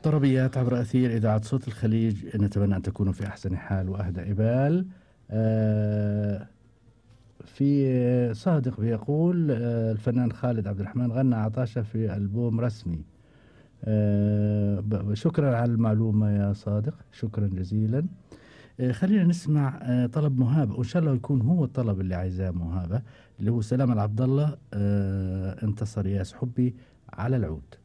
طربيات عبر أثير إذاعة صوت الخليج نتمنى أن تكونوا في أحسن حال وأهدى إبال آه، في صادق بيقول آه، الفنان خالد عبد الرحمن غنى عطاشة في ألبوم رسمي آه، شكرا على المعلومة يا صادق شكرا جزيلا خلينا نسمع طلب مهابة وإن شاء الله يكون هو الطلب اللي عايزاه مهابة اللي هو سلام العبد الله انتصر ياس حبي على العود